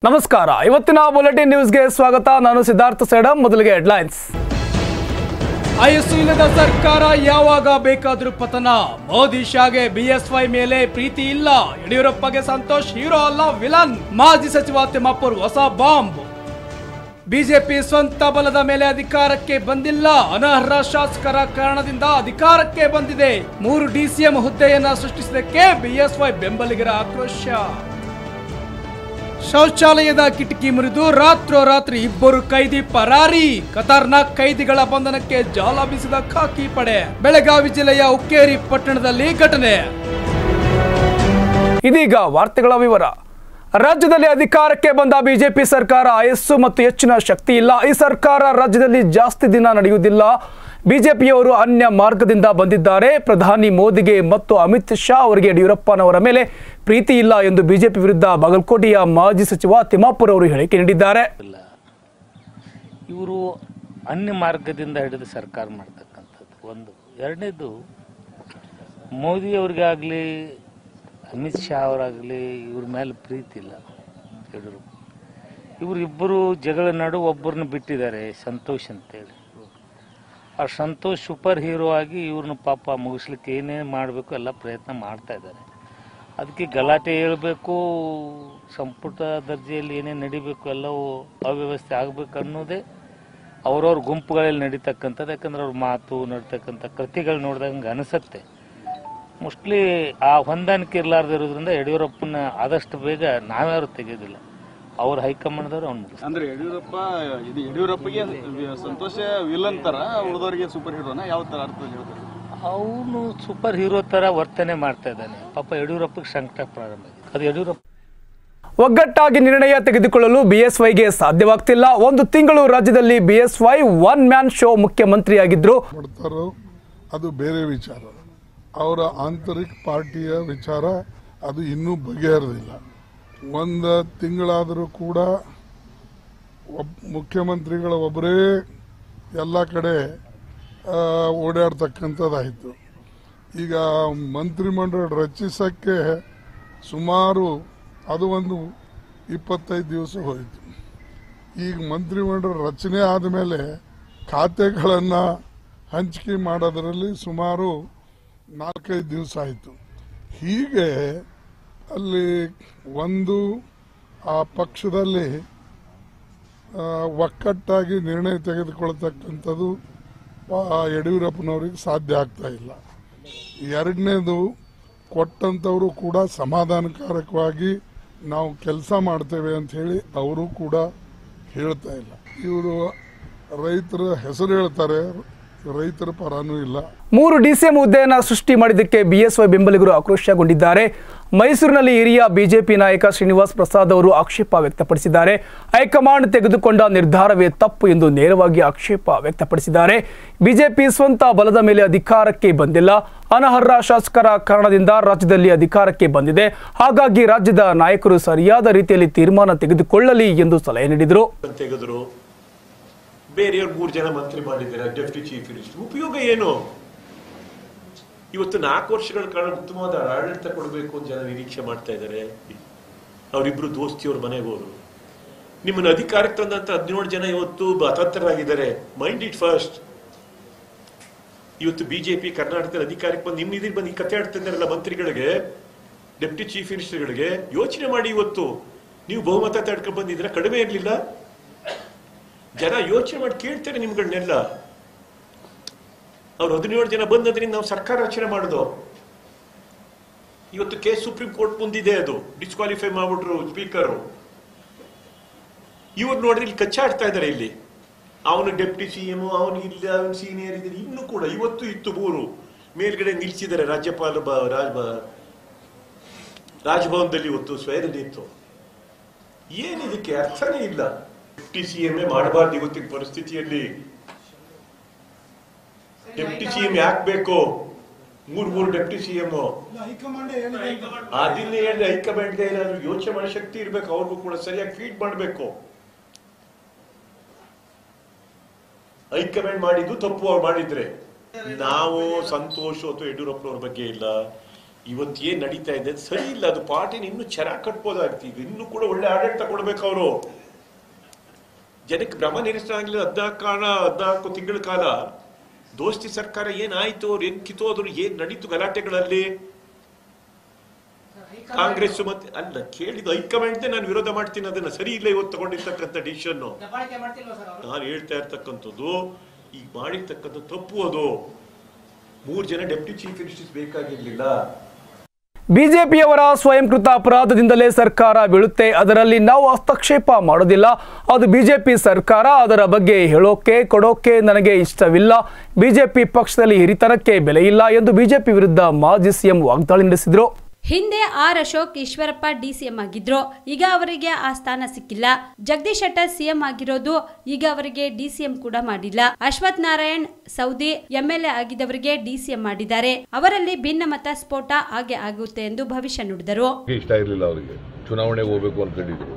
ನಮಸ್ಕಾರ ಇವತ್ತಿನ ಬುಲೆಟಿನ್ ನ್ಯೂಸ್ಗೆ ಸ್ವಾಗತ ನಾನು ಸಿದ್ಧಾರ್ಥ ಸೇಡಂ ಮೊದಲಿಗೆ ಹೆಡ್ಲೈನ್ಸ್ ಆಯಸ್ಸು ಇಲ್ಲದ ಸರ್ಕಾರ ಯಾವಾಗ ಬೇಕಾದ್ರೂ ಪತನ ಮೋದಿ ಶಾಗೆ ಬಿಎಸ್ವೈ ಮೇಲೆ ಪ್ರೀತಿ ಇಲ್ಲ ಯಡಿಯೂರಪ್ಪಗೆ ಸಂತೋಷ್ ಹೀರೋ ಅಲ್ಲ ವಿಲನ್ ಮಾಜಿ ಸಚಿವ ತಿಮ್ಮಾಪುರ್ ಹೊಸ ಬಾಂಬ್ ಬಿಜೆಪಿ ಸ್ವಂತ ಬಲದ ಮೇಲೆ ಅಧಿಕಾರಕ್ಕೆ ಬಂದಿಲ್ಲ ಅನರ್ಹ ಶಾಸಕರ ಕಾರಣದಿಂದ ಅಧಿಕಾರಕ್ಕೆ ಬಂದಿದೆ ಮೂರು ಡಿಸಿಎಂ ಹುದ್ದೆಯನ್ನ ಸೃಷ್ಟಿಸಿದಕ್ಕೆ ಬಿಎಸ್ವೈ ಬೆಂಬಲಿಗರ ಆಕ್ರೋಶ ಶೌಚಾಲಯದ ಕಿಟಕಿ ಮುರಿದು ರಾತ್ರೋರಾತ್ರಿ ಇಬ್ಬರು ಕೈದಿ ಪರಾರಿ ಖತರ್ನಾಕ್ ಕೈದಿಗಳ ಬಂಧನಕ್ಕೆ ಜಾಲ ಬೀಸಿದ ಖಾಕಿ ಪಡೆ ಬೆಳಗಾವಿ ಜಿಲ್ಲೆಯ ಉಕ್ಕೇರಿ ಪಟ್ಟಣದಲ್ಲಿ ಘಟನೆ ಇದೀಗ ವಾರ್ತೆಗಳ ವಿವರ ರಾಜ್ಯದಲ್ಲಿ ಅಧಿಕಾರಕ್ಕೆ ಬಂದ ಬಿಜೆಪಿ ಸರ್ಕಾರ ಆಯಸ್ಸು ಮತ್ತು ಹೆಚ್ಚಿನ ಶಕ್ತಿ ಇಲ್ಲ ಈ ಸರ್ಕಾರ ರಾಜ್ಯದಲ್ಲಿ ಜಾಸ್ತಿ ದಿನ ನಡೆಯುವುದಿಲ್ಲ ಬಿಜೆಪಿಯವರು ಅನ್ಯ ಮಾರ್ಗದಿಂದ ಬಂದಿದ್ದಾರೆ ಪ್ರಧಾನಿ ಮೋದಿಗೆ ಮತ್ತು ಅಮಿತ್ ಶಾ ಅವರಿಗೆ ಯಡಿಯೂರಪ್ಪನವರ ಮೇಲೆ ಪ್ರೀತಿ ಇಲ್ಲ ಎಂದು ಬಿಜೆಪಿ ವಿರುದ್ಧ ಬಾಗಲಕೋಟೆಯ ಮಾಜಿ ಸಚಿವ ತಿಮ್ಮಾಪುರ್ ಅವರು ಹೇಳಿಕೆ ನೀಡಿದ್ದಾರೆ ಇಲ್ಲ ಇವರು ಅನ್ಯ ಮಾರ್ಗದಿಂದ ಹಿಡಿದು ಸರ್ಕಾರ ಮಾಡ್ತಕ್ಕಂಥದ್ದು ಒಂದು ಎರಡನೇದು ಮೋದಿಯವ್ರಿಗಾಗಲಿ ಅಮಿತ್ ಶಾ ಅವರಾಗಲಿ ಇವ್ರ ಮೇಲೆ ಪ್ರೀತಿ ಇಲ್ಲ ಯಡಿಯೂರಪ್ಪ ಇವರಿಬ್ಬರು ಜಗಳ ನಡು ಒಬ್ಬರನ್ನ ಬಿಟ್ಟಿದ್ದಾರೆ ಸಂತೋಷ್ ಅಂತೇಳಿ ಆ ಸಂತೋಷ್ ಸೂಪರ್ ಹೀರೋ ಆಗಿ ಇವ್ರನ್ನ ಪಾಪ ಮುಗಿಸ್ಲಿಕ್ಕೆ ಏನೇನು ಮಾಡಬೇಕು ಎಲ್ಲ ಪ್ರಯತ್ನ ಮಾಡ್ತಾ ಇದ್ದಾರೆ ಅದಕ್ಕೆ ಗಲಾಟೆ ಹೇಳ್ಬೇಕು ಸಂಪುಟ ದರ್ಜೆಯಲ್ಲಿ ಏನೇನು ನಡಿಬೇಕು ಎಲ್ಲವೂ ಅವ್ಯವಸ್ಥೆ ಆಗ್ಬೇಕು ಅನ್ನೋದೇ ಅವ್ರವ್ರ ಗುಂಪುಗಳಲ್ಲಿ ನಡೀತಕ್ಕಂಥದ್ದು ಯಾಕಂದ್ರೆ ಅವ್ರ ಮಾತು ನಡ್ತಕ್ಕಂಥ ಕೃತಿಗಳು ನೋಡಿದಂಗೆ ಅನಿಸುತ್ತೆ ಮೋಸ್ಟ್ಲಿ ಆ ಹೊಂದಾಣಿಕೆ ಇರಲಾರ್ದಿರೋದ್ರಿಂದ ಯಡಿಯೂರಪ್ಪನ ಆದಷ್ಟು ಬೇಗ ನಾವ್ಯಾರು ತೆಗೆಯೋದಿಲ್ಲ ಅವ್ರ ಹೈಕಮಾಂಡ್ದವ್ರು ಅವ್ನು ಮುಗಿಸ್ತಾರೆ ಅಂದ್ರೆ ಯಡಿಯೂರಪ್ಪ ಇದು ಯಡಿಯೂರಪ್ಪಗೆ ಸಂತೋಷ ವಿಲನ್ ತರ ಉಳಿದವರಿಗೆ ಸೂಪರ್ ಹೀರೋನ ಯಾವ ತರ ಅರ್ಥದಲ್ಲಿ ಹೇಳ್ತಾರೆ ಅವನು ಸೂಪರ್ ಹೀರೋ ಥರ ವರ್ತನೆ ಮಾಡ್ತಾ ಇದ್ದಾನೆ ಪಾಪ ಯಡಿಯೂರಪ್ಪಗೆ ಸಂಕಟ ಪ್ರಾರಂಭ ಆಗಿದೆ ಅದು ಯಡಿಯೂರಪ್ಪ ಒಗ್ಗಟ್ಟಾಗಿ ನಿರ್ಣಯ ತೆಗೆದುಕೊಳ್ಳಲು ಬಿಎಸ್ವೈಗೆ ಸಾಧ್ಯವಾಗ್ತಿಲ್ಲ ಒಂದು ತಿಂಗಳು ರಾಜ್ಯದಲ್ಲಿ ಬಿಎಸ್ವೈ ಒನ್ ಮ್ಯಾನ್ ಶೋ ಮುಖ್ಯಮಂತ್ರಿಯಾಗಿದ್ರು ಮಾಡ್ತಾರೋ ಅದು ಬೇರೆ ವಿಚಾರ ಅವರ ಆಂತರಿಕ ಪಾರ್ಟಿಯ ವಿಚಾರ ಅದು ಇನ್ನೂ ಬಗೆಹರಿದಿಲ್ಲ ಒಂದು ತಿಂಗಳಾದರೂ ಕೂಡ ಒಬ್ ಮುಖ್ಯಮಂತ್ರಿಗಳ ಒಬ್ಬರೇ ಎಲ್ಲ ಕಡೆ ಆ, ಓಡಾಡ್ತಕ್ಕಂಥದ್ದಾಯಿತು ಈಗ ಮಂತ್ರಿಮಂಡಲ ರಚಿಸಕ್ಕೆ ಸುಮಾರು ಅದು ಒಂದು ಇಪ್ಪತ್ತೈದು ದಿವಸ ಹೋಯಿತು ಈಗ ಮಂತ್ರಿಮಂಡಲ ರಚನೆ ಆದಮೇಲೆ ಖಾತೆಗಳನ್ನು ಹಂಚಿಕೆ ಮಾಡೋದರಲ್ಲಿ ಸುಮಾರು ನಾಲ್ಕೈದು ದಿವಸ ಆಯಿತು ಹೀಗೆ ಅಲ್ಲಿ ಒಂದು ಆ ಪಕ್ಷದಲ್ಲಿ ಆ, ಒಕ್ಕಟ್ಟಾಗಿ ನಿರ್ಣಯ ತೆಗೆದುಕೊಳ್ತಕ್ಕಂಥದ್ದು ಆ ಯಡಿಯೂರಪ್ಪನವ್ರಿಗೆ ಸಾಧ್ಯ ಆಗ್ತಾ ಇಲ್ಲ ಎರಡನೇದು ಕೊಟ್ಟಂಥವರು ಕೂಡ ಸಮಾಧಾನಕಾರಕವಾಗಿ ನಾವು ಕೆಲಸ ಮಾಡ್ತೇವೆ ಅಂತ ಹೇಳಿ ಅವರು ಕೂಡ ಹೇಳ್ತಾ ಇಲ್ಲ ಇವರು ರೈತರ ಹೆಸರು ಹೇಳ್ತಾರೆ ರೈತರ ಪರನೂ ಇಲ್ಲ ಮೂರು ಡಿಸಿಎಂ ಹುದ್ದೆಯನ್ನು ಸೃಷ್ಟಿ ಮಾಡಿದ್ದಕ್ಕೆ ಬಿಎಸ್ವೈ ಬೆಂಬಲಿಗರು ಆಕ್ರೋಶಗೊಂಡಿದ್ದಾರೆ ಮೈಸೂರಿನಲ್ಲಿ ಹಿರಿಯ ಬಿಜೆಪಿ ನಾಯಕ ಶ್ರೀನಿವಾಸ್ ಪ್ರಸಾದ್ ಅವರು ಆಕ್ಷೇಪ ವ್ಯಕ್ತಪಡಿಸಿದ್ದಾರೆ ಹೈಕಮಾಂಡ್ ತೆಗೆದುಕೊಂಡ ನಿರ್ಧಾರವೇ ತಪ್ಪು ಎಂದು ನೇರವಾಗಿ ಆಕ್ಷೇಪ ವ್ಯಕ್ತಪಡಿಸಿದ್ದಾರೆ ಬಿಜೆಪಿ ಸ್ವಂತ ಬಲದ ಮೇಲೆ ಅಧಿಕಾರಕ್ಕೆ ಬಂದಿಲ್ಲ ಅನರ್ಹ ಶಾಸಕರ ಕಾರಣದಿಂದ ರಾಜ್ಯದಲ್ಲಿ ಅಧಿಕಾರಕ್ಕೆ ಬಂದಿದೆ ಹಾಗಾಗಿ ರಾಜ್ಯದ ನಾಯಕರು ಸರಿಯಾದ ರೀತಿಯಲ್ಲಿ ತೀರ್ಮಾನ ತೆಗೆದುಕೊಳ್ಳಲಿ ಎಂದು ಸಲಹೆ ನೀಡಿದರು ತೆಗೆದ್ರು ಬೇರೆಯವ್ರು ಮೂರು ಜನ ಮಂತ್ರಿ ಮಾಡಿದ್ದಾರೆ ಡೆಪ್ಟಿ ಚೀಫ್ ಮಿನಿಸ್ಟರ್ ಉಪಯೋಗ ಏನು ಇವತ್ತು ನಾಲ್ಕು ವರ್ಷಗಳ ಕಾಲ ಉತ್ತಮವಾದ ಆಡಳಿತ ಕೊಡಬೇಕು ಅಂತ ಜನ ನಿರೀಕ್ಷೆ ಮಾಡ್ತಾ ಇದ್ದಾರೆ ಅವರಿಬ್ರು ದೋಸ್ತಿಯವ್ರ ಮನೆಗೆ ಹೋದ್ರು ನಿಮ್ಮನ್ನ ಅಧಿಕಾರಕ್ಕೆ ತಂದಂತ ಹದಿನೇಳು ಜನ ಇವತ್ತು ಅತಂತ್ರರಾಗಿದ್ದಾರೆ ಮೈಂಡ್ ಇಟ್ ಫಸ್ಟ್ ಇವತ್ತು ಬಿಜೆಪಿ ಕರ್ನಾಟಕದ ಅಧಿಕಾರಕ್ಕೆ ಬಂದು ನಿಮ್ಮ ಇದಿಗೆ ಬಂದು ಈ ಕತೆ ಆಡ್ತಾ ಇದ್ದಾರಲ್ಲ ಮಂತ್ರಿಗಳಿಗೆ ಡೆಪ್ಟಿ ಚೀಫ್ ಮಿನಿಸ್ಟರ್ಗಳಿಗೆ ಯೋಚನೆ ಮಾಡಿ ಇವತ್ತು ನೀವು ಬಹುಮತ ತಡ್ಕೊಂಡು ಬಂದಿದ್ರೆ ಕಡಿಮೆ ಇರಲಿಲ್ಲ ಜನ ಯೋಚನೆ ಮಾಡಿ ಕೇಳ್ತಾರೆ ನಿಮ್ಗಳನ್ನೆಲ್ಲ ಅವ್ರು ಹದಿನೇಳು ಜನ ಬಂದದ್ರಿಂದ ನಾವು ಸರ್ಕಾರ ರಚನೆ ಮಾಡುದು ಇವತ್ತು ಕೇಸ್ ಸುಪ್ರೀಂ ಕೋರ್ಟ್ ಮುಂದಿದೆ ಅದು ಡಿಸ್ಕ್ವಾಲಿಫೈ ಮಾಡ್ಬಿಟ್ರು ಸ್ಪೀಕರ್ ಇವ್ರು ನೋಡಿದ್ರೆ ಇಲ್ಲಿ ಕಚ್ಚಾಡ್ತಾ ಇದ್ದಾರೆ ಇಲ್ಲಿ ಅವನು ಡೆಪ್ಟಿ ಸಿ ಎಂ ಅವನು ಇಲ್ಲ ಅವನು ಸೀನಿಯರ್ ಇದ್ದಾರೆ ಇನ್ನೂ ಕೂಡ ಇವತ್ತು ಇತ್ತು ಮೂರು ಮೇಲ್ಗಡೆ ನಿಲ್ಸಿದ್ದಾರೆ ರಾಜ್ಯಪಾಲ ಬ- ರಾಜ ಬ- ರಾಜಭವನದಲ್ಲಿ ಇವತ್ತು ಸ್ವಯದಲ್ಲಿ ಇತ್ತು ಏನಿದಕ್ಕೆ ಅರ್ಥನೇ ಇಲ್ಲ ಡೆಪ್ಟಿ ಸಿ ಎಂ ಮಾಡಬಾರ್ದು ಇವತ್ತಿನ ಪರಿಸ್ಥಿತಿಯಲ್ಲಿ ಡೆಪ್ಟಿ ಸಿ ಎಂ ಯಾಕೆ ಬೇಕು ಮೂರ್ ಮೂರು ಡೆಪ್ಟಿ ಸಿ ಎಂ ಅದನ್ನೇ ಹೇಳಿ ಹೈಕಮಾಂಡ್ ಏನಾದ್ರು ಯೋಚನೆ ಮಾಡೋ ಶಕ್ತಿ ಇರ್ಬೇಕು ಅವ್ರಿಗೂ ಕೂಡ ಸರಿಯಾಗಿ ಫೀಡ್ ಮಾಡಬೇಕು ಹೈಕಮಾಂಡ್ ಮಾಡಿದ್ದು ತಪ್ಪು ಅವ್ರು ಮಾಡಿದ್ರೆ ನಾವು ಸಂತೋಷ್ ಅಥವಾ ಯಡಿಯೂರಪ್ಪನವ್ರ ಬಗ್ಗೆ ಇಲ್ಲ ಇವತ್ತು ಏನ್ ನಡೀತಾ ಇದೆ ಅದು ಸರಿ ಇಲ್ಲ ಅದು ಪಾರ್ಟಿನ ಇನ್ನೂ ಚೆನ್ನಾಗಿ ಕಟ್ಬೋದಾಗ್ತೀವಿ ಇನ್ನೂ ಕೂಡ ಒಳ್ಳೆ ಆಡಳಿತ ಕೊಡ್ಬೇಕು ಅವರು ಜನಕ್ಕೆ ಭ್ರಮ ನಿರಸನ ಆಗ್ಲಿಲ್ಲ ಹದ್ನಾಲ್ಕು ಕಾಲ ಹದ್ನಾಲ್ಕು ತಿಂಗಳ ಕಾಲ ದೋಸ್ತಿ ಸರ್ಕಾರ ಏನಾಯ್ತು ಅವ್ರು ಏನ್ ಕಿತ್ತೋದ್ರು ಏನ್ ನಡೀತು ಗಲಾಟೆಗಳಲ್ಲಿ ಕಾಂಗ್ರೆಸ್ ಮತ್ತೆ ಅಲ್ಲ ಕೇಳಿದ ಹೈಕಮಾಂಡ್ ನಾನು ವಿರೋಧ ಮಾಡ್ತೀನಿ ಅದನ್ನ ಸರಿ ಇಲ್ಲ ಇವತ್ತು ತಗೊಂಡಿರ್ತಕ್ಕಂಥ ಡಿಸಿಷನ್ ನಾನು ಹೇಳ್ತಾ ಇರ್ತಕ್ಕಂಥದ್ದು ಈಗ ಮಾಡಿರ್ತಕ್ಕಂಥ ತಪ್ಪು ಅದು ಮೂರ್ ಜನ ಡೆಪ್ಟಿ ಚೀಫ್ ಮಿನಿಸ್ಟರ್ಸ್ ಬೇಕಾಗಿರ್ಲಿಲ್ಲ ಬಿಜೆಪಿಯವರ ಸ್ವಯಂಕೃತ ಅಪರಾಧದಿಂದಲೇ ಸರ್ಕಾರ ಬೀಳುತ್ತೆ ಅದರಲ್ಲಿ ನಾವು ಹಸ್ತಕ್ಷೇಪ ಮಾಡೋದಿಲ್ಲ ಅದು ಬಿಜೆಪಿ ಸರ್ಕಾರ ಅದರ ಬಗ್ಗೆ ಹೇಳೋಕೆ ಕೊಡೋಕೆ ನನಗೆ ಇಷ್ಟವಿಲ್ಲ ಬಿಜೆಪಿ ಪಕ್ಷದಲ್ಲಿ ಹಿರಿತನಕ್ಕೆ ಬೆಲೆ ಇಲ್ಲ ಎಂದು ಬಿಜೆಪಿ ವಿರುದ್ಧ ಮಾಜಿ ಸಿಎಂ ವಾಗ್ದಾಳಿ ನಡೆಸಿದರು ಹಿಂದೆ ಆರ್ ಅಶೋಕ್ ಈಶ್ವರಪ್ಪ ಡಿಸಿಎಂ ಆಗಿದ್ರು ಈಗ ಅವರಿಗೆ ಆ ಸ್ಥಾನ ಸಿಕ್ಕಿಲ್ಲ ಜಗದೀಶ್ ಶೆಟ್ಟರ್ ಸಿಎಂ ಆಗಿರೋದು ಈಗ ಅವರಿಗೆ ಡಿಸಿಎಂ ಕೂಡ ಮಾಡಿಲ್ಲ ಅಶ್ವಥ್ ನಾರಾಯಣ್ ಸೌದಿ ಎಂಎಲ್ಎ ಆಗಿದ್ದವರಿಗೆ ಡಿಸಿಎಂ ಮಾಡಿದ್ದಾರೆ ಅವರಲ್ಲಿ ಭಿನ್ನಮತ ಸ್ಫೋಟ ಹಾಗೆ ಆಗುತ್ತೆ ಎಂದು ಭವಿಷ್ಯ ನುಡಿದರು ಇಷ್ಟ ಇರಲಿಲ್ಲ ಅವರಿಗೆ ಚುನಾವಣೆಗೆ ಹೋಗ್ಬೇಕು ಅನ್ಕೊಂಡಿದ್ರು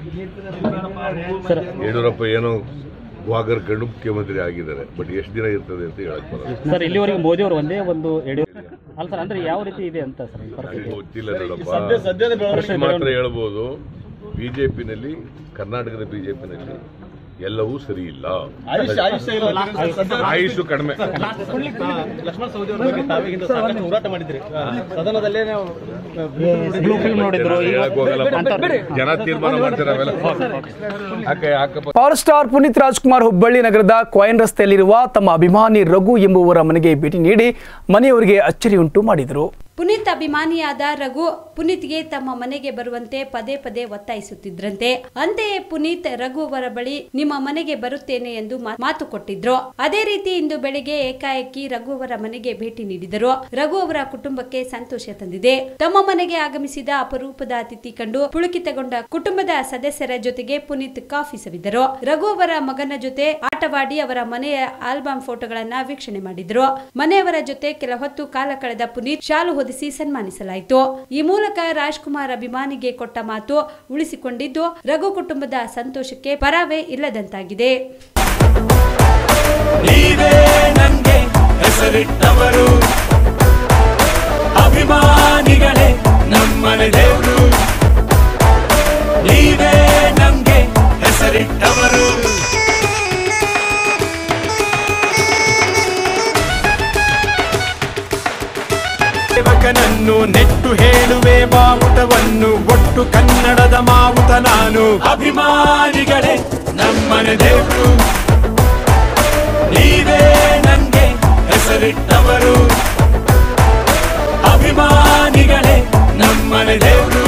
ಯಡಿಯೂರಪ್ಪ ಏನೋ ಗುಹಾಗರ್ಕೊಂಡು ಮುಖ್ಯಮಂತ್ರಿ ಆಗಿದ್ದಾರೆ ಬಟ್ ಎಷ್ಟು ದಿನ ಇರ್ತದೆ ಅಂತ ಹೇಳಕ್ ಬರಲ್ಲ ಸರ್ ಇಲ್ಲಿವರೆಗೆ ಮೋದಿ ಅವರು ಒಂದೇ ಒಂದು ಯಡಿಯೂರಪ್ಪ ಅಲ್ಲ ಸರ್ ಅಂದ್ರೆ ಯಾವ ರೀತಿ ಇದೆ ಅಂತ ಸರ್ ಈ ಪರಿಸ್ಥಿತಿ ನನಗೆ ಗೊತ್ತಿಲ್ಲ ನೋಡಪ್ಪ ಪ್ರಶ್ನೆ ಮಾತ್ರ ಹೇಳ್ಬೋದು ಬಿಜೆಪಿನಲ್ಲಿ ಕರ್ನಾಟಕದ ಬಿಜೆಪಿನಲ್ಲಿ ಎಲ್ಲವೂ ಸರಿ ಇಲ್ಲ ಆಯುಷ್ ಆಯುಷ್ ಆಯುಷು ಕಡಿಮೆ ಲಕ್ಷ್ಮಣ ಸವದಿ ಅವರ ಬಗ್ಗೆ ತಾವೀಗಿಂತ ಸಾಕಷ್ಟು ಹೋರಾಟ ಮಾಡಿದ್ರಿ ಸದನದಲ್ಲೇ ನಾವು ಬ್ಲೂ ಫಿಲ್ಮ್ ನೋಡಿದ್ರು ಈಗ ಹೇಳಕ್ ಹೋಗಲ್ಲ ಜನ ತೀರ್ಮಾನ ಮಾಡ್ತಾರೆ ಅವೆಲ್ಲ ಯಾಕೆ ಯಾಕಪ್ಪ ಪವರ್ ಸ್ಟಾರ್ ಪುನೀತ್ ರಾಜ್ಕುಮಾರ್ ಹುಬ್ಬಳ್ಳಿ ನಗರದ ಕಾಯಿನ್ ರಸ್ತೆಯಲ್ಲಿರುವ ತಮ್ಮ ಅಭಿಮಾನಿ ರಘು ಎಂಬುವರ ಮನೆಗೆ ಭೇಟಿ ನೀಡಿ ಮನೆಯವರಿಗೆ ಅಚ್ಚರಿಯುಂಟು ಮಾಡಿದರು ಪುನೀತ್ ಅಭಿಮಾನಿಯಾದ ರಘು ಪುನೀತ್ಗೆ ತಮ್ಮ ಮನೆಗೆ ಬರುವಂತೆ ಪದೇ ಪದೇ ಒತ್ತಾಯಿಸುತ್ತಿದ್ರಂತೆ ಅಂತೆಯೇ ಪುನೀತ್ ರಘು ಅವರ ಬಳಿ ನಿಮ್ಮ ಮನೆಗೆ ಬರುತ್ತೇನೆ ಎಂದು ಮಾ- ಮಾತು ಕೊಟ್ಟಿದ್ರು ಅದೇ ರೀತಿ ಇಂದು ಬೆಳಿಗ್ಗೆ ಏಕಾಏಕಿ ರಘು ಅವರ ಮನೆಗೆ ಭೇಟಿ ನೀಡಿದರು ರಘು ಅವರ ಕುಟುಂಬಕ್ಕೆ ಸಂತೋಷ ತಂದಿದೆ ತಮ್ಮ ಮನೆಗೆ ಆಗಮಿಸಿದ ಅಪರೂಪದ ಅತಿಥಿ ಕಂಡು ಪುಳುಕಿತಗೊಂಡ ಕುಟುಂಬದ ಸದಸ್ಯರ ಜೊತೆಗೆ ಪುನೀತ್ ಕಾಫಿ ಸವಿದರು ರಘು ಅವರ ಮಗನ ಜೊತೆ ಆಟವಾಡಿ ಅವರ ಮನೆಯ ಆಲ್ಬಮ್ ಫೋಟೋಗಳನ್ನ ವೀಕ್ಷಣೆ ಮಾಡಿದ್ರು ಮನೆಯವರ ಜೊತೆ ಕೆಲ ಹೊತ್ತು ಕಾಲ ಕಳೆದ ಪುನೀತ್ ಶಾಲು ಹೊದಿಸಿ ಸನ್ಮಾನಿಸಲಾಯಿತು ಈ ಮೂಲಕ ರಾಜ್ಕುಮಾರ್ ಅಭಿಮಾನಿಗೆ ಕೊಟ್ಟ ಮಾತು ಉಳಿಸಿಕೊಂಡಿದ್ದು ರಘು ಕುಟುಂಬದ ಸಂತೋಷಕ್ಕೆ ಪರಾವೇ ಇಲ್ಲದಂತಾಗಿದೆ ನೀವೇ ನಂಗೆ ಹೆಸರಿಟ್ಟವರು ಅಭಿಮಾನಿಗಳೇ ನಮ್ಮನೆ ದೇವರು ನೀವೇ ನಮ್ಗೆ ಹೆಸರಿಟ್ಟವರು ಸೇವಕನನ್ನು ನೆಟ್ಟು ಹೇಳುವೆ ಬಾವುಟವನ್ನು ಒಟ್ಟು ಕನ್ನಡದ ಮಾವುತ ನಾನು ಅಭಿಮಾನಿಗಳೇ ನಮ್ಮನೆ ದೇವರು ನೀವೇ ನಂಗೆ ಹೆಸರಿಟ್ಟವರು ಅಭಿಮಾನಿಗಳೇ ನಮ್ಮನೆ ದೇವರು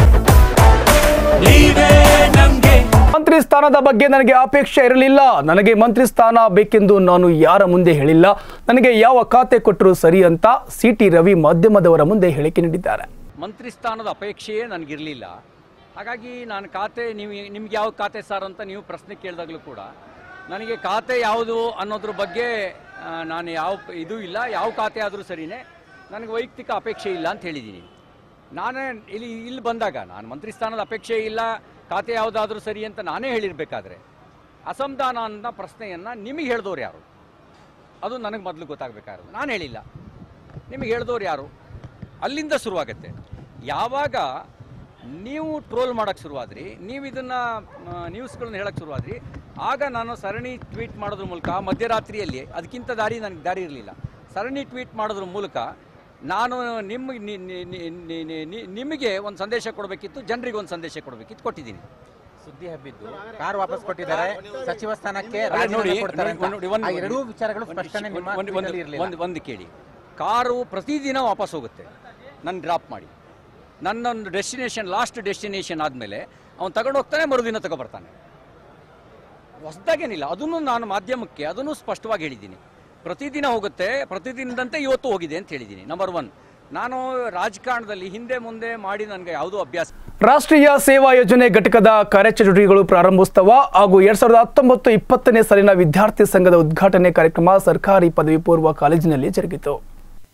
ನೀವೇ ನಮ್ಗೆ ಮಂತ್ರಿ ಸ್ಥಾನದ ಬಗ್ಗೆ ನನಗೆ ಅಪೇಕ್ಷೆ ಇರಲಿಲ್ಲ ನನಗೆ ಮಂತ್ರಿ ಸ್ಥಾನ ಬೇಕೆಂದು ನಾನು ಯಾರ ಮುಂದೆ ಹೇಳಿಲ್ಲ ನನಗೆ ಯಾವ ಖಾತೆ ಕೊಟ್ಟರು ಸರಿ ಅಂತ ಸಿ ಟಿ ರವಿ ಮಾಧ್ಯಮದವರ ಮುಂದೆ ಹೇಳಿಕೆ ನೀಡಿದ್ದಾರೆ ಮಂತ್ರಿ ಸ್ಥಾನದ ಅಪೇಕ್ಷೆಯೇ ನನಗಿರಲಿಲ್ಲ ಹಾಗಾಗಿ ನಾನು ಖಾತೆ ನೀವು ನಿಮ್ಗೆ ಯಾವ ಖಾತೆ ಸರ್ ಅಂತ ನೀವು ಪ್ರಶ್ನೆ ಕೇಳಿದಾಗಲೂ ಕೂಡ ನನಗೆ ಖಾತೆ ಯಾವುದು ಅನ್ನೋದ್ರ ಬಗ್ಗೆ ಆ, ನಾನು ಯಾವ ಇದು ಇಲ್ಲ ಯಾವ ಖಾತೆ ಆದರೂ ಸರಿಯೇ ನನಗೆ ವೈಯಕ್ತಿಕ ಅಪೇಕ್ಷೆ ಇಲ್ಲ ಅಂತ ಹೇಳಿದ್ದೀನಿ ನಾನೇ ಇಲ್ಲಿ ಇಲ್ಲಿ ಬಂದಾಗ ನಾನು ಮಂತ್ರಿ ಸ್ಥಾನದ ಅಪೇಕ್ಷೆ ಇಲ್ಲ ಖಾತೆ ಯಾವುದಾದ್ರೂ ಸರಿ ಅಂತ ನಾನೇ ಹೇಳಿರಬೇಕಾದ್ರೆ ಅಸಮಾಧಾನ ಅನ್ನೋ ಪ್ರಶ್ನೆಯನ್ನು ನಿಮಗೆ ಹೇಳಿದವ್ರು ಯಾರು ಅದು ನನಗೆ ಮೊದಲು ಗೊತ್ತಾಗಬೇಕಾಗಿರೋದು ನಾನು ಹೇಳಿಲ್ಲ ನಿಮಗೆ ಹೇಳಿದವ್ರು ಯಾರು ಅಲ್ಲಿಂದ ಶುರುವಾಗುತ್ತೆ ಯಾವಾಗ ನೀವು ಟ್ರೋಲ್ ಮಾಡೋಕ್ಕೆ ಶುರುವಾದ್ರಿ ನೀವು ಇದನ್ನು ನ್ಯೂಸ್ಗಳನ್ನ ಹೇಳಕ್ಕೆ ಶುರುವಾದ್ರಿ ಆಗ ನಾನು ಸರಣಿ ಟ್ವೀಟ್ ಮಾಡೋದ್ರ ಮೂಲಕ ಮಧ್ಯರಾತ್ರಿಯಲ್ಲಿ ಅದಕ್ಕಿಂತ ದಾರಿ ನನಗೆ ದಾರಿ ಇರಲಿಲ್ಲ ಸರಣಿ ಟ್ವೀಟ್ ಮಾಡೋದ್ರ ಮೂಲಕ ನಾನು ನಿಮ್ಮ ನಿ- ನಿ- ನಿ- ನಿ- ನಿ- ನಿ- ನಿಮಗೆ ಒಂದು ಸಂದೇಶ ಕೊಡಬೇಕಿತ್ತು ಜನರಿಗೆ ಒಂದು ಸಂದೇಶ ಕೊಡಬೇಕಿತ್ತು ಕೊಟ್ಟಿದ್ದೀನಿ ಸುದ್ದಿ ಹಬ್ಬಿದ್ದು ಕಾರ್ ವಾಪಸ್ ಕೊಟ್ಟಿದ್ದಾರೆ ಸಚಿವ ಸ್ಥಾನಕ್ಕೆ ಅಲ್ಲ, ರಾಜೀನಾಮೆ ನೋಡಿ ಕೊಡ್ತಾರೆ ಅಂತ. ನೋಡಿ, ಒಂದು- ಆ ಎರಡೂ ವಿಚಾರಗಳು ಸ್ಪಷ್ಟನೆ ನಿಮ್ಮ ಒಂದು- ಒಂದು- tweet ಅಲ್ಲಿ ಇರ್ಲಿಲ್ಲ. ಒಂದು ಒಂದು ಕೇಳಿ ಕಾರು ಪ್ರತಿದಿನ ವಾಪಸ್ ಹೋಗುತ್ತೆ ನನ್ನ ಡ್ರಾಪ್ ಮಾಡಿ ನನ್ನೊಂದು ಡೆಸ್ಟಿನೇಷನ್ ಲಾಸ್ಟ್ ಡೆಸ್ಟಿನೇಷನ್ ಆದಮೇಲೆ ಅವ್ನು ತಗೊಂಡು ಹೋಗ್ತಾನೆ ಮರುದಿನ ತಗೊಬರ್ತಾನೆ ಹೊಸದಾಗೇನಿಲ್ಲ ಅದನ್ನು ನಾನು ಮಾಧ್ಯಮಕ್ಕೆ ಅದನ್ನು ಸ್ಪಷ್ಟವಾಗಿ ಹೇಳಿದ್ದೀನಿ ಪ್ರತಿದಿನ ಹೋಗುತ್ತೆ ಪ್ರತಿದಿನದಂತೆ ಇವತ್ತು ಹೋಗಿದೆ ಅಂತ ಹೇಳಿದ್ದೀನಿ ನಂಬರ್ ಒನ್ ನಾನು ರಾಜಕಾರಣದಲ್ಲಿ ಹಿಂದೆ ಮುಂದೆ ಮಾಡಿ ನನಗೆ ಯಾವುದೂ ಅಭ್ಯಾಸ ರಾಷ್ಟ್ರೀಯ ಸೇವಾ ಯೋಜನೆ ಘಟಕದ ಕಾರ್ಯಚಟುವಟಿಕೆಗಳು ಪ್ರಾರಂಭೋತ್ಸವ ಹಾಗೂ ಎರಡ್ ಸಾವಿರದ ಹತ್ತೊಂಬತ್ತು ಇಪ್ಪತ್ತನೇ ಸಾಲಿನ ವಿದ್ಯಾರ್ಥಿ ಸಂಘದ ಉದ್ಘಾಟನೆ ಕಾರ್ಯಕ್ರಮ ಸರ್ಕಾರಿ ಪದವಿ ಪೂರ್ವ ಕಾಲೇಜಿನಲ್ಲಿ ಜರುಗಿತು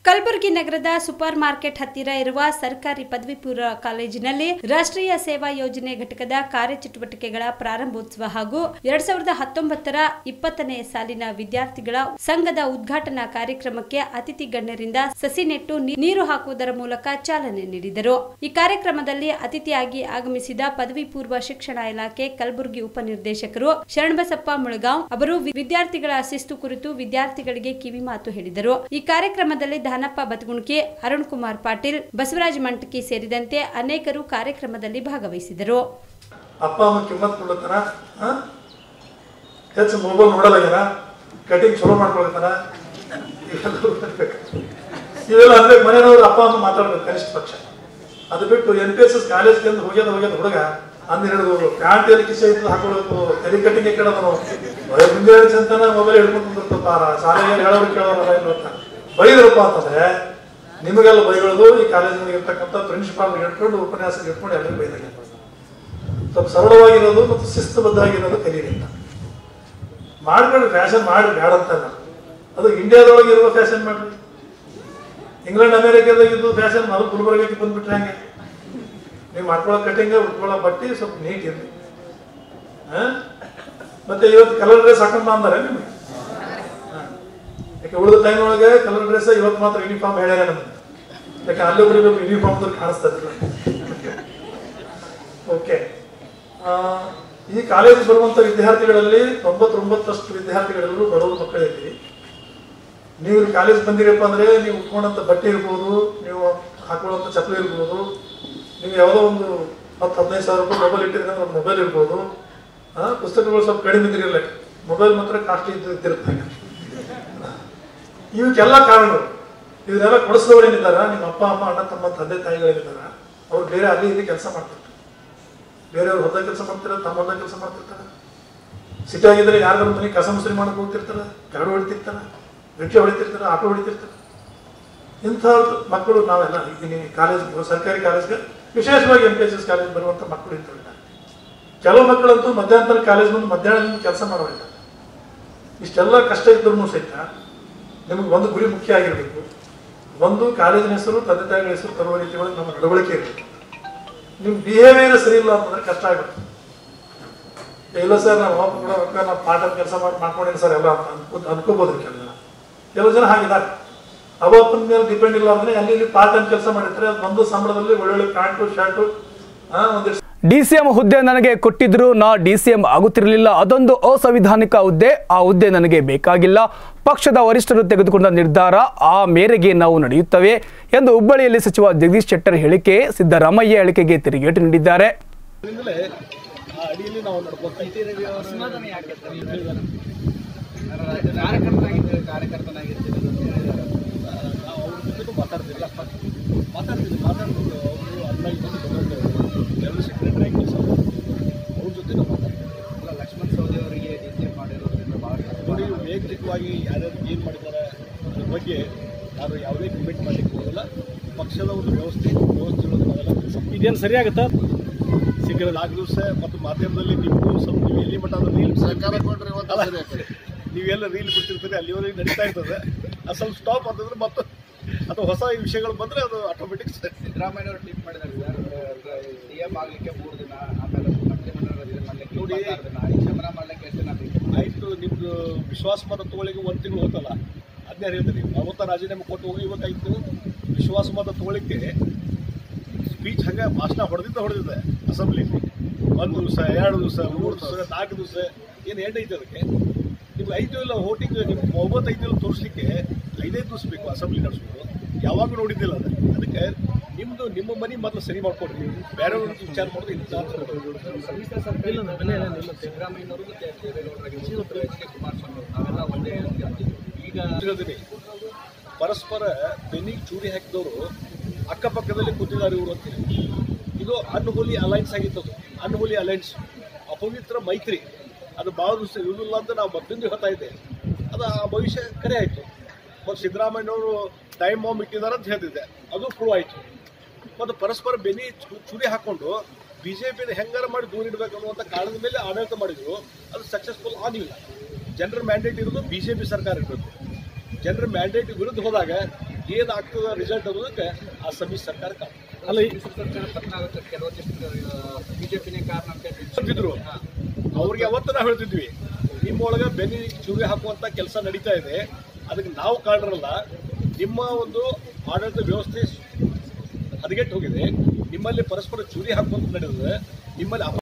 ಕಲಬುರಗಿ ನಗರದ ಸೂಪರ್ ಮಾರ್ಕೆಟ್ ಹತ್ತಿರ ಇರುವ ಸರ್ಕಾರಿ ಪದವಿ ಪೂರ್ವ ಕಾಲೇಜಿನಲ್ಲಿ ರಾಷ್ಟ್ರೀಯ ಸೇವಾ ಯೋಜನೆ ಘಟಕದ ಕಾರ್ಯಚಟುವಟಿಕೆಗಳ ಪ್ರಾರಂಭೋತ್ಸವ ಹಾಗೂ ಎರಡ್ ಸಾವಿರದ ಹತ್ತೊಂಬತ್ತರ ಇಪ್ಪತ್ತನೇ ಸಾಲಿನ ವಿದ್ಯಾರ್ಥಿಗಳ ಸಂಘದ ಉದ್ಘಾಟನಾ ಕಾರ್ಯಕ್ರಮಕ್ಕೆ ಅತಿಥಿ ಗಣ್ಯರಿಂದ ಸಸಿ ನೆಟ್ಟು ನೀ- ನೀರು ಹಾಕುವುದರ ಮೂಲಕ ಚಾಲನೆ ನೀಡಿದರು ಈ ಕಾರ್ಯಕ್ರಮದಲ್ಲಿ ಅತಿಥಿಯಾಗಿ ಆಗಮಿಸಿದ ಪದವಿ ಪೂರ್ವ ಶಿಕ್ಷಣ ಇಲಾಖೆ ಕಲಬುರಗಿ ಉಪನಿರ್ದೇಶಕರು ಶರಣಬಸಪ್ಪ ಮುಳಗಾಂವ್ ಅವರು ವಿ- ವಿದ್ಯಾರ್ಥಿಗಳ ಶಿಸ್ತು ಕುರಿತು ವಿದ್ಯಾರ್ಥಿಗಳಿಗೆ ಕಿವಿ ಮಾತು ಹೇಳಿದರು ಈ ಕಾರ್ಯಕ್ರಮದಲ್ಲಿ ದಾನಪ್ಪ ಬತ್ಗುಣ್ಕಿ ಅರುಣ್ ಕುಮಾರ್ ಪಾಟೀಲ್ ಬಸವರಾಜ ಮಂಟಕಿ ಸೇರಿದಂತೆ ಅನೇಕರು ಕಾರ್ಯಕ್ರಮದಲ್ಲಿ ಭಾಗವಹಿಸಿದರು ಅಪ್ಪ ಅಮ್ಮ ಕಿಮ್ಮತ್ ಕೊಡ್ಲತ್ತಾನ ಆ? ಹೆಚ್ಚು ಮೊಬೈಲ್ ನೋಡಲಾಗ್ಯಾನ ಕಟಿಂಗ್ ಚಲೋ ಮಾಡ್ಕೊಳತ್ತಾನ ಇವೆಲ್ಲ ಬರ್ಬೇಕು. ಇವೆಲ್ಲ ಅಂದ್ರೆ ಮನೆಯವರು ಅಪ್ಪ ಅಮ್ಮ ಮಾತಾಡ್ಬೇಕು ಕನಿಷ್ಠ ಪಕ್ಷ ಅದು ಬಿಟ್ಟು ಎನ್ ಪಿ ಎಸ್ ಎಸ್ ಕಾಲೇಜ್ಗೆ ಹೋಗ್ಯದ ಹೋಗ್ಯದ ಹುಡುಗ ಹನ್ನೆರಡು ಪ್ಯಾಂಟ್ ಎಲ್ಲಿ ಕಿಸೆ ಇದ್ದು ಹಾಕೊಳ್ಳೋದು ತಲೆ ಕಟ್ಟಿಂಗ್ ಕೇಳೋದು ಮುಂಜಾನೆ ಚಂತನ ಮೊಬೈಲ್ ಹಿಡ್ಕೊಂಡು ಕುಂದಿರ್ತಪ್ಪ ಶಾಲೆಗೆ ಹೇಳೋರು ಕೇಳೋರಲ್ಲ ಇಲ್ಲ ಅಂತ ಬೈದ್ರಪ್ಪ ಅಂತಂದ್ರೆ ನಿಮಗೆಲ್ಲ ಬೈಗಳದು ಈ ಕಾಲೇಜಿನಲ್ಲಿ ಇರ್ತಕ್ಕಂಥ ಪ್ರಿನ್ಸಿಪಾಲ್ ಇಟ್ಕೊಂಡು ಉಪನ್ಯಾಸ ಇಟ್ಕೊಂಡು ಎಲ್ಲರಿಗೂ ಬೈದಂಗೆ ಸ್ವಲ್ಪ ಸರಳವಾಗಿರೋದು ಮತ್ತು ಶಿಸ್ತುಬದ್ಧವಾಗಿರೋದು ಕಲೀರಿ ಅಂತ ಮಾಡ್ಕೊಳ್ಳಿ ಫ್ಯಾಷನ್ ಮಾಡಿ ಬೇಡ ಅಂತ ಅಲ್ಲ. ಅದು ಇಂಡಿಯಾದೊಳಗೆ ಇರುವ ಫ್ಯಾಷನ್ ಮಾಡ್ರಿ ಇಂಗ್ಲೆಂಡ್ ಅಮೇರಿಕಾದಾಗ ಇದ್ದು ಫ್ಯಾಷನ್ ಮೊದಲು ಗುಲ್ಬರ್ಗಕ್ಕೆ ಬಂದ್ಬಿಟ್ರೆ ಹಂಗೆ ನೀವು ಮಾಡ್ಕೊಳ್ಳೋ ಕಟಿಂಗ್ ಉಟ್ಕೊಳ್ಳೋ ಬಟ್ಟೆ ಸ್ವಲ್ಪ ನೀಟ್ ಇರಲಿ ಮತ್ತೆ ಇವತ್ತು ಕಲರ್ ಡ್ರೆಸ್ ಹಾಕೊಂಡ್ ಅಂದಾರೆ ನಿಮಗೆ ಹಾ. ಯಾಕೆ ಉಳಿದ ಟೈಮ್ ಒಳಗೆ ಕಲರ್ ಡ್ರೆಸ್ ಇವತ್ತು ಮಾತ್ರ ಯೂನಿಫಾರ್ಮ್ ಹೇಳ್ಯಾರ ನಮ್ಗೆ ಯಾಕೆ ಅಲ್ಲಿ ಒಬ್ಬರಿಗೆ ಯೂನಿಫಾರ್ಮ್ ಕಾಣಿಸ್ತಾ ಇದ್ರು ಓಕೆ ಈ ಕಾಲೇಜಿಗೆ ಬರುವಂತ ವಿದ್ಯಾರ್ಥಿಗಳಲ್ಲಿ ತೊಂಬತ್ತೊಂಬತ್ತರಷ್ಟು ವಿದ್ಯಾರ್ಥಿಗಳೆಲ್ಲರೂ ಬಡವರು ಮಕ್ಕಳಿದ್ದೀವಿ ನೀವು ಇಲ್ಲಿ ಕಾಲೇಜ್ ಬಂದಿರಪ್ಪ ಅಂದ್ರೆ ನೀವು ಉಟ್ಕೊಂಡಂತ ಬಟ್ಟೆ ಇರ್ಬೋದು ನೀವು ಹಾಕೊಳ್ಳುವಂತ ಚಪ್ಪಲಿ ಇರ್ಬೋದು ನೀವು ಯಾವುದೋ ಒಂದು ಹತ್ತು ಹದಿನೈದು ಸಾವಿರ ರೂಪಾಯಿ ಮೊಬೈಲ್ ಇಟ್ಟಿದ್ರೆ ಒಂದು ಮೊಬೈಲ್ ಇರ್ಬೋದು ಆ, ಪುಸ್ತಕಗಳು ಸ್ವಲ್ಪ ಕಡಿಮೆ ಇದ್ದಿರಲ್ಲ ಮೊಬೈಲ್ ಮಾತ್ರ ಕಾಸ್ಟ್ಲಿ ಇದ್ದು ಇದ್ದಿರುತ್ತೆ ಇವಕ್ಕೆಲ್ಲ ಕಾರಣಗಳು ಇದನ್ನೆಲ್ಲ ಕೊಡಿಸಿದವ್ರು ಏನಿದ್ದಾರ ನಿಮ್ಮ ಅಪ್ಪ ಅಮ್ಮ ಅಣ್ಣ ತಮ್ಮ ತಂದೆ ತಾಯಿಗಳೇನಿದ್ದಾರ ಅವ್ರು ಬೇರೆ ಅಲ್ಲಿ ಇಲ್ಲಿ ಕೆಲಸ ಮಾಡ್ತಿರ್ತಾರೆ ಬೇರೆಯವ್ರು ಹೊದ ಕೆಲಸ ಮಾಡ್ತಾರೆ ತಮ್ಮ ಹೊದ ಕೆಲಸ ಮಾಡ್ತಿರ್ತಾರೆ ಸಿಟಿ ಆಗಿದ್ರೆ ಯಾರ್ದಾರು ಮನೆ ಕಸ ಮುಸ್ರಿ ಮಾಡಕ್ ಹೋಗ್ತಿರ್ತಾರೆ ಗಾಡಿ ಹೊಡಿತಿರ್ತಾರೆ ರಿಕ್ಷಾ ಹೊಡಿತಿರ್ತಾರೆ ಆಟೋ ಹೊಡಿತಿರ್ತಾರೆ ಇಂಥ ಮಕ್ಕಳು ನಾವೆಲ್ಲ ಇಲ್ಲಿ ಕಾಲೇಜ್ ಸರ್ಕಾರಿ ಕಾಲೇಜ್ಗೆ ವಿಶೇಷವಾಗಿ M P S S college ಬರುವಂಥ ಮಕ್ಕಳು ಇಂಥವಿಲ್ಲ ಕೆಲವು ಮಕ್ಕಳಂತೂ ಮಧ್ಯಾಹ್ನದ ಕಾಲೇಜ್ ಬಂದು ಮಧ್ಯಾಹ್ನದಿಂದ ಕೆಲಸ ಮಾಡೋರಿಲ್ಲ ಇಷ್ಟೆಲ್ಲ ಕಷ್ಟ ಇದ್ರೂ ಸಹಿತ ನಿಮಗೆ ಒಂದು ಗುರಿ ಮುಖ್ಯ ಆಗಿರಬೇಕು ಒಂದು ಕಾಲೇಜಿನ ಹೆಸರು ತಂದೆ ತಾಯಿಗಳ ಹೆಸರು ತರುವ ರೀತಿ ಒಳಗೆ ನಮ್ಮ ನಡವಳಿಕೆ ಇರಬೇಕು ನಿಮ್ಮ ಬಿಹೇವಿಯರ್ ಸರಿ ಇಲ್ಲ ಅಂತಂದ್ರೆ ಕಷ್ಟ ಆಗುತ್ತೆ ಏ, ಇಲ್ಲ ಸರ್ ನಾವು ಅಪ್ಪ ಕೂಡ ರೊಕ್ಕ ನಾವು ಪಾಠ ಕೆಲಸ ಮಾಡಿ ಮಾಡ್ಕೊಂಡಿನಿ ಸರ್ ಎಲ್ಲ ಅಂತ ಅನ್ಕೋ ಅನ್ಕೋಬೋದು ಕೆಲವು ಜನ ಕೆಲವು ಜನ ಹಾಗಿದ್ದಾರೆ ಅವಪ್ಪನ ಮೇಲೆ ಡಿಪೆಂಡ್ ಇಲ್ಲ ಅಂದ್ರೆ ಅಲ್ಲಿ ಇಲ್ಲಿ ಪಾರ್ಟ್ ಟೈಮ್ ಕೆಲಸ ಮಾಡಿರ್ತಾರೆ ಅದು ಒಂದು ಸಂಬಳದಲ್ಲಿ ಒಳ್ಳೊಳ್ಳೆ ಪ್ಯಾಂಟು ಶರ್ಟು ಒಂದಿಷ್ಟು ಡಿಸಿಎಂ ಹುದ್ದೆ ನನಗೆ ಕೊಟ್ಟಿದ್ರು ನಾ ಡಿಸಿಎಂ ಆಗುತ್ತಿರಲಿಲ್ಲ ಅದೊಂದು ಅಸಂವಿಧಾನಿಕ ಹುದ್ದೆ ಆ ಹುದ್ದೆ ನನಗೆ ಬೇಕಾಗಿಲ್ಲ ಪಕ್ಷದ ವರಿಷ್ಠರು ತೆಗೆದುಕೊಂಡ ನಿರ್ಧಾರ ಆ ಮೇರೆಗೆ ನಾವು ನಡೆಯುತ್ತವೆ ಎಂದು ಹುಬ್ಬಳ್ಳಿಯಲ್ಲಿ ಸಚಿವ ಜಗದೀಶ್ ಶೆಟ್ಟರ್ ಹೇಳಿಕೆ ಸಿದ್ದರಾಮಯ್ಯ ಹೇಳಿಕೆಗೆ ತಿರುಗೇಟು ನೀಡಿದ್ದಾರೆ ಅದರಿಂದಲೇ ಆ ಅಡಿಯಲ್ಲಿ ನಾವು ನಡ್ಕೊತಾ ಇದ್ದೀವಿ ನಾವು ಅವ್ರ ಜೊತೆಗೂ ಮಾತಾಡ್ತಿಲ್ಲ ಮಾತಾಡ್ತಿದ್ವಿ ಮಾತಾಡ್ತಿದ್ದು ಅವರು ಹದಿನೈದು ಮಂದಿ ಬಂದಿದ್ದಾರೆ ಜನರಲ್ ಸೆಕ್ರೆಟರಿ ಕೆಲಸ ಅವ್ರ ಜೊತೆಗೂ ಮಾತಾಡ್ತಿದ್ವಿ ಅಲ್ಲ ಲಕ್ಷ್ಮಣ್ ಸವದಿ ಅವರಿಗೆ ಡಿ ಸಿ ಎಂ ಮಾಡಿರೋದ್ರಿಂದ ಭಾಳ ನೋಡಿ ವೈಯಕ್ತಿಕವಾಗಿ ಯಾರ್ಯಾರು ಏನು ಮಾಡಿದ್ದಾರೆ ಅದ್ರ ಬಗ್ಗೆ ನಾನು ಯಾವುದೇ ಕಮಿಟ್ ಮಾಡಲಿಕ್ಕೆ ಹೋಗಲ್ಲ ಪಕ್ಷದ ಒಂದು ವ್ಯವಸ್ಥೆ ವ್ಯವಸ್ಥೆಗಳು ನಾವೆಲ್ಲ ಕೆಲಸ ಇದೇನು ಸರಿಯಾಗುತ್ತಾ ಸಿಕ್ಕರೆ ನಾಲ್ಕು ದಿವಸ ಮತ್ತು ಮಾಧ್ಯಮದಲ್ಲಿ ನಿಮಗೂ ಸ್ವಲ್ಪ ನೀವು ಎಲ್ಲಿ ಮಟ್ಟ ಅದು ರೀಲ್ ಸರ್ಕಾರ ಕೊಟ್ಟರೆ ನೀವೆಲ್ಲ ರೀಲ್ ಬಿಟ್ಟಿರ್ತೀರಿ ಅಲ್ಲಿವರೆಗೆ ನಡೀತಾ ಇರ್ತದೆ ಅದು ಸ್ವಲ್ಪ ಸ್ಟಾಪ್ ಅಂತಂದ್ರೆ ಮತ್ತು ಅಥವಾ ಹೊಸ ವಿಷಯಗಳು ಬಂದರೆ ಅದು ಆಟೋಮೆಟಿಕ್ ಸಿದ್ದರಾಮಯ್ಯ ಅವರು ಟ್ವೀಟ್ ಮಾಡಿದ್ದಾರೆ ಸರ್ ಸಿ ಎಂ ಆಗಲಿಕ್ಕೆ ಮೂರು ದಿನ ಆಮೇಲೆ ಮಂತ್ರಿಮಂಡಲ ರಚನೆ ಮಾಡಲಿಕ್ಕೆ ನೋಡಿ. ಇಪ್ಪತ್ತಾರು ದಿನ ಈ ಶಮನ ಮಾಡಲಿಕ್ಕೆ ಎಷ್ಟು ದಿನ ಬೇಕು ಆಯಿತು ನಿಮ್ಮದು ವಿಶ್ವಾಸ ಮತ ತಗೊಳ್ಳಿಕ್ಕೆ ಒಂದು ತಿಂಗಳು ಹೋತಲ್ಲ ಅದನ್ನೇ ಹೇಳ್ತೀನಿ ಅವತ್ತ ರಾಜೀನಾಮೆ ಕೊಟ್ಟು ಹೋಗಿ ಇವತ್ತಾಯ್ತು ವಿಶ್ವಾಸ ಮತ ತಗೊಳ್ಳಿಕ್ಕೆ ಸ್ಪೀಚ್ ಹಂಗೆ ಭಾಷಣ ಹೊಡೆದಿದ್ದ ಹೊಡೆದಿದ್ದೆ ಅಸೆಂಬ್ಲಿ ಒಂದು ದಿವಸ ಎರಡು ದಿವಸ ಮೂರು ದಿವಸ ನಾಲ್ಕು ದಿವಸ ಏನು ಎಂಟು ಐತೆ ಅದಕ್ಕೆ ನಿಮ್ಗೆ ಐದು ಇಲ್ಲ ವೋಟಿಂಗ್ ನಿಮ್ಮ ಒಂಬತ್ತು ಐದು ಇಲ್ಲ ತೋರಿಸ್ಲಿಕ್ಕೆ ಐದೈದು ದಿವಸ ಬೇಕು ಅಸೆಂಬ್ಲಿ ನಡೆಸ್ಬೇಕು ಯಾವಾಗೂ ನೋಡಿದ್ದಿಲ್ಲ ಅದು ಅದಕ್ಕೆ ನಿಮ್ಮದು ನಿಮ್ಮ ಮನೆ ಮೊದಲು ಸರಿ ಮಾಡ್ಕೊಡ್ರಿ ಬೇರೆಯವ್ರ ವಿಚಾರ ಮಾಡೋದು ಇಂಥ ಸಮ್ಮಿಶ್ರ ಸರ್ಕಾರ ಸಿದ್ದರಾಮಯ್ಯನವರು ಮತ್ತೆ ದೇವೇಗೌಡರಾಗಿರ್ಬೋದು ಎಚ್ ಡಿ ಕುಮಾರಸ್ವಾಮಿ ಅವರು ನಾವೆಲ್ಲ ಒಂದೇ ಈಗ ಹೇಳ್ತೀನಿ ಪರಸ್ಪರ ಬೆನ್ನಿಗೆ ಚೂರಿ ಹಾಕಿದವರು ಅಕ್ಕಪಕ್ಕದಲ್ಲಿ ಕೂತಿದ್ದಾರೆ ಇವರು ಅಂತೀನಿ ಇದು ಅನ್ಹೋಲಿ ಅಲೈನ್ಸ್ ಆಗಿತ್ತು ಅದು ಅನ್ಹೋಲಿ ಅಲೈನ್ಸ್ ಅಪವಿತ್ರ ಮೈತ್ರಿ ಅದು ಭಾಳ ದಿವಸ ಇರುವುದಿಲ್ಲ ಅಂತ ನಾವು ಮೊದಲಿಂದ ಹೇಳ್ತಾ ಇದ್ದೆ ಅದು ಆ ಭವಿಷ್ಯ ಕರೆ ಆಯಿತು ಮತ್ತು ಸಿದ್ದರಾಮಯ್ಯನವರು ಟೈಮ್ ಬಾಂಬ್ ಇಟ್ಟಿದ್ದಾರೆ ಅಂತ ಹೇಳ್ತಿದ್ದೆ ಅದು ಪ್ರೂವ್ ಆಯಿತು ಮತ್ತು ಪರಸ್ಪರ ಬೆನ್ನಿ ಚು- ಚೂರಿ ಹಾಕೊಂಡು ಬಿ ಜೆ ಪಿನ ಹೆಂಗಾರ ಮಾಡಿ ದೂರ ಇಡಬೇಕು ಅನ್ನುವಂಥ ಕಾರಣದ ಮೇಲೆ ಆಡಳಿತ ಮಾಡಿದ್ರು ಅದು ಸಕ್ಸಸ್ಫುಲ್ ಆಗಲಿಲ್ಲ ಜನರ ಮ್ಯಾಂಡೇಟ್ ಇರೋದು ಬಿ ಜೆ ಪಿ ಸರ್ಕಾರ ಇರಬೇಕು ಜನರ ಮ್ಯಾಂಡೇಟ್ ವಿರುದ್ಧ ಹೋದಾಗ ಏನಾಗ್ತದ ರಿಸಲ್ಟ್ ಅನ್ನೋದಕ್ಕೆ ಆ ಸಮ್ಮಿಶ್ರ ಸರ್ಕಾರಕ್ಕೆ ಅಲ್ಲ ಸರ್ಕಾರ ಪತನ ಆಗುತ್ತೆ ಕೆಲವೊಂದಿಷ್ಟು ಬಿಜೆಪಿನೇ ಕಾರಣ ಅಂತ ಹೇಳಿ. ಹೇಳ್ತಿದ್ರು ಅವ್ರಿಗೆ ಅವತ್ತು ನಾವು ಹೇಳ್ತಿದ್ವಿ ನಿಮ್ಮೊಳಗೆ ಬೆನ್ನಿ ಚೂರಿ ಹಾಕುವಂತ ಕೆಲಸ ನಡೀತಾ ಇದೆ ಅದಕ್ಕೆ ನಾವು ಕಾರಣರಲ್ಲ ನಿಮ್ಮ ಒಂದು ಆಡಳಿತ ವ್ಯವಸ್ಥೆ ಹದಗೆಟ್ಟು ಹೋಗಿದೆ ನಿಮ್ಮಲ್ಲಿ ಪರಸ್ಪರ ಚೂರಿ ಹಾಕುವಂತ ನಡೆದಿದೆ ನಿಮ್ಮಲ್ಲಿ ಅಪ